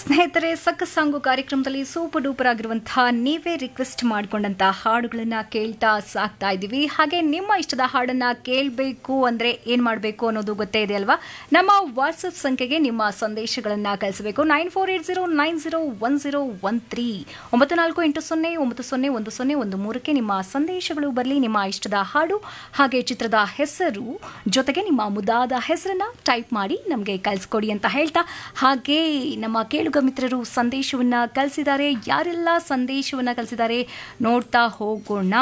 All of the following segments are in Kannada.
ಸ್ನೇಹಿತರೆ ಸಕ್ಕ ಸಾಂಗು ಕಾರ್ಯಕ್ರಮದಲ್ಲಿ ಸೂಪರ್ ಡೂಪರ್ ಆಗಿರುವಂತಹ ನೀವೇ ರಿಕ್ವೆಸ್ಟ್ ಮಾಡಿಕೊಂಡಂತ ಹಾಡುಗಳನ್ನ ಕೇಳ್ತಾ ಸಾಕ್ತಾ ಇದ್ದೀವಿ ಹಾಗೆ ನಿಮ್ಮ ಇಷ್ಟದ ಹಾಡನ್ನ ಕೇಳಬೇಕು ಅಂದ್ರೆ ಏನ್ ಮಾಡಬೇಕು ಅನ್ನೋದು ಗೊತ್ತೇ ಇದೆ ಅಲ್ವಾ ನಮ್ಮ ವಾಟ್ಸಪ್ ಸಂಖ್ಯೆಗೆ ನಿಮ್ಮ ಸಂದೇಶಗಳನ್ನ ಕಳಿಸಬೇಕು nine four eight zero nine zero one zero one three ಒಂಬತ್ತು ನಾಲ್ಕು ಎಂಟು ಸೊನ್ನೆ ಒಂಬತ್ತು ಸೊನ್ನೆ ಒಂದು ಸೊನ್ನೆ ಒಂದು ಮೂರಕ್ಕೆ ನಿಮ್ಮ ಸಂದೇಶಗಳು ಬರಲಿ ನಿಮ್ಮ ಇಷ್ಟದ ಹಾಡು ಹಾಗೆ ಚಿತ್ರದ ಹೆಸರು ಜೊತೆಗೆ ನಿಮ್ಮ ಮುದಾದ ಹೆಸರನ್ನ ಟೈಪ್ ಮಾಡಿ ನಮಗೆ ಕಳಿಸ್ಕೊಡಿ ಅಂತ ಹೇಳ್ತಾ ಹಾಗೆ ನಮ್ಮ ಕೇಳುಗ ಮಿತ್ರರು ಸಂದೇಶವನ್ನ ಕಳಿಸಿದ್ದಾರೆ ಯಾರೆಲ್ಲ ಸಂದೇಶವನ್ನ ಕಳಿಸಿದ್ದಾರೆ ನೋಡ್ತಾ ಹೋಗೋಣ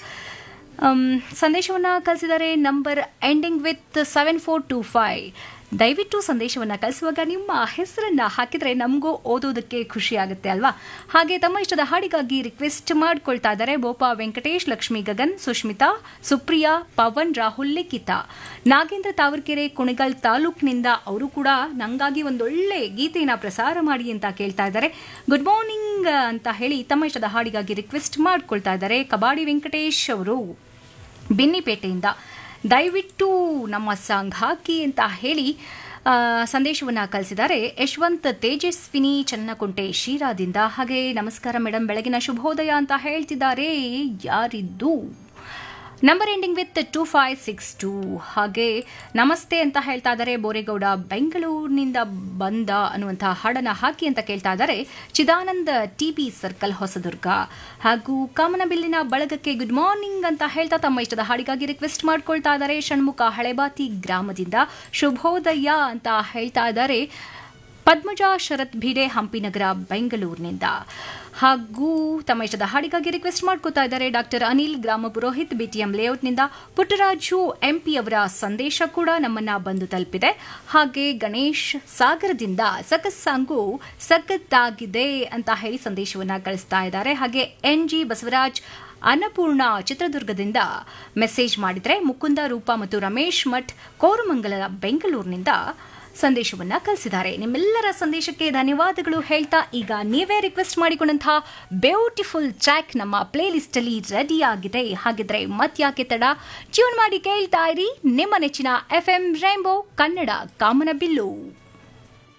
ಅಮ್, ಸಂದೇಶವನ್ನ ಕಳಿಸಿದ್ದಾರೆ number ending with seven four two five ದಯವಿಟ್ಟು ಸಂದೇಶವನ್ನ ಕಳಿಸುವಾಗ ನಿಮ್ಮ ಹೆಸರನ್ನ ಹಾಕಿದ್ರೆ ನಮಗೂ ಓದೋದಕ್ಕೆ ಖುಷಿ ಆಗುತ್ತೆ ಅಲ್ವಾ ಹಾಗೆ ತಮ್ಮ ಇಷ್ಟದ ಹಾಡಿಗಾಗಿ ರಿಕ್ವೆಸ್ಟ್ ಮಾಡ್ಕೊಳ್ತಾ ಇದ್ದಾರೆ ಬೋಪಾ ವೆಂಕಟೇಶ್ ಲಕ್ಷ್ಮಿ ಗಗನ್ ಸುಷ್ಮಿತಾ ಸುಪ್ರಿಯಾ ಪವನ್ ರಾಹುಲ್ ಲಿಖಿತಾ ನಾಗೇಂದ್ರ ತಾವರ್ಕೆರೆ ಕುಣಿಗಲ್ ತಾಲೂಕಿನಿಂದ ಅವರು ಕೂಡ ನಂಗಾಗಿ ಒಂದೊಳ್ಳೆ ಗೀತೆಯನ್ನ ಪ್ರಸಾರ ಮಾಡಿ ಅಂತ ಕೇಳ್ತಾ ಇದ್ದಾರೆ ಗುಡ್ ಮಾರ್ನಿಂಗ್ ಅಂತ ಹೇಳಿ ತಮ್ಮ ಇಷ್ಟದ ಹಾಡಿಗಾಗಿ ರಿಕ್ವೆಸ್ಟ್ ಮಾಡ್ಕೊಳ್ತಾ ಇದ್ದಾರೆ ಕಬಾಡಿ ವೆಂಕಟೇಶ್ ಅವರು ಬೆನ್ನಿಪೇಟೆಯಿಂದ ದಯವಿಟ್ಟು ನಮ್ಮ ಸಾಂಗ್ ಹಾಕಿ ಅಂತ ಹೇಳಿ ಆ, ಸಂದೇಶವನ್ನ ಕಳಿಸಿದ್ದಾರೆ ಯಶವಂತ್ ತೇಜಸ್ವಿನಿ ಚನ್ನಕುಂಟೆ ಶೀರಾದಿಂದ ಹಾಗೆ ನಮಸ್ಕಾರ ಮೇಡಮ್ ಬೆಳಗಿನ ಶುಭೋದಯ ಅಂತ ಹೇಳ್ತಿದ್ದಾರೆ ಯಾರಿದ್ದು number ending with two five six two ಹಾಗೆ ನಮಸ್ತೆ ಅಂತ ಹೇಳ್ತಾ ಇದ್ದಾರೆ ಬೋರೇಗೌಡ ಬೆಂಗಳೂರಿನಿಂದ ಬಂದ ಅನ್ನುವಂತಹ ಹಾಡನ್ನ ಹಾಕಿ ಅಂತ ಕೇಳ್ತಾ ಇದ್ದಾರೆ ಚಿದಾನಂದ ಟಿಬಿ ಸರ್ಕಲ್ ಹೊಸದುರ್ಗ ಹಾಗೂ ಕಾಮನಬಿಲ್ಲಿನ ಬಳಗಕ್ಕೆ ಗುಡ್ ಮಾರ್ನಿಂಗ್ ಅಂತ ಹೇಳ್ತಾ ತಮ್ಮ ಇಷ್ಟದ ಹಾಡಿಗಾಗಿ ರಿಕ್ವೆಸ್ಟ್ ಮಾಡ್ಕೊಳ್ತಾ ಇದ್ದಾರೆ ಷಣ್ಮುಖ ಹಳೆಬಾತಿ ಗ್ರಾಮದಿಂದ ಶುಭೋದಯ ಅಂತ ಹೇಳ್ತಾ ಇದ್ದಾರೆ ಪದ್ಮಜಾ ಶರತ್ ಭಿಡೆ ಹಂಪಿನಗರ ಬೆಂಗಳೂರಿನಿಂದ ಹಾಗೂ ತಮ್ಮ ಇಷ್ಟದ ಹಾಡಿಗಾಗಿ ರಿಕ್ವೆಸ್ಟ್ ಮಾಡ್ಕೋತಾ ಇದ್ದಾರೆ ಡಾಕ್ಟರ್ ಅನಿಲ್ ಗ್ರಾಮ ಪುರೋಹಿತ್ ಬಿಟಿಎಂ ಲೇಔಟ್ನಿಂದ ಪುಟ್ಟರಾಜು ಎಂಪಿ ಅವರ ಸಂದೇಶ ಕೂಡ ನಮ್ಮನ್ನ ಬಂದು ತಲುಪಿದೆ ಹಾಗೆ ಗಣೇಶ್ ಸಾಗರದಿಂದ ಸಖತ್ ಸಾಂಗು ಸಖತ್ತಾಗಿದೆ ಅಂತ ಹೇಳಿ ಸಂದೇಶವನ್ನ ಕಳಿಸ್ತಾ ಇದ್ದಾರೆ ಹಾಗೆ ಎನ್ ಜಿ ಬಸವರಾಜ್ ಅನ್ನಪೂರ್ಣ ಚಿತ್ರದುರ್ಗದಿಂದ ಮೆಸೇಜ್ ಮಾಡಿದ್ರೆ ಮುಕುಂದ ರೂಪ ಮತ್ತು ರಮೇಶ್ ಮಠ್ ಕೋರಮಂಗಲ ಬೆಂಗಳೂರಿನಿಂದ ಸಂದೇಶವನ್ನ ಕಳಿಸಿದ್ದಾರೆ ನಿಮ್ಮೆಲ್ಲರ ಸಂದೇಶಕ್ಕೆ ಧನ್ಯವಾದಗಳು ಹೇಳ್ತಾ ಈಗ ನೀವೇ ರಿಕ್ವೆಸ್ಟ್ ಮಾಡಿಕೊಂಡಂತಹ ಬ್ಯೂಟಿಫುಲ್ ಟ್ರ್ಯಾಕ್ ನಮ್ಮ ಪ್ಲೇ ಲಿಸ್ಟ್ ಅಲ್ಲಿ ರೆಡಿ ಆಗಿದೆ ಹಾಗಿದ್ರೆ ಮತ್ಯಾಕೆ ತಡ ಟ್ಯೂನ್ ಮಾಡಿ ಕೇಳ್ತಾ ಇರಿ ನಿಮ್ಮ ನೆಚ್ಚಿನ ಎಫ್ ಎಂ ರೈಂಬೋ ಕನ್ನಡ ಕಾಮನ ಬಿಲ್ಲು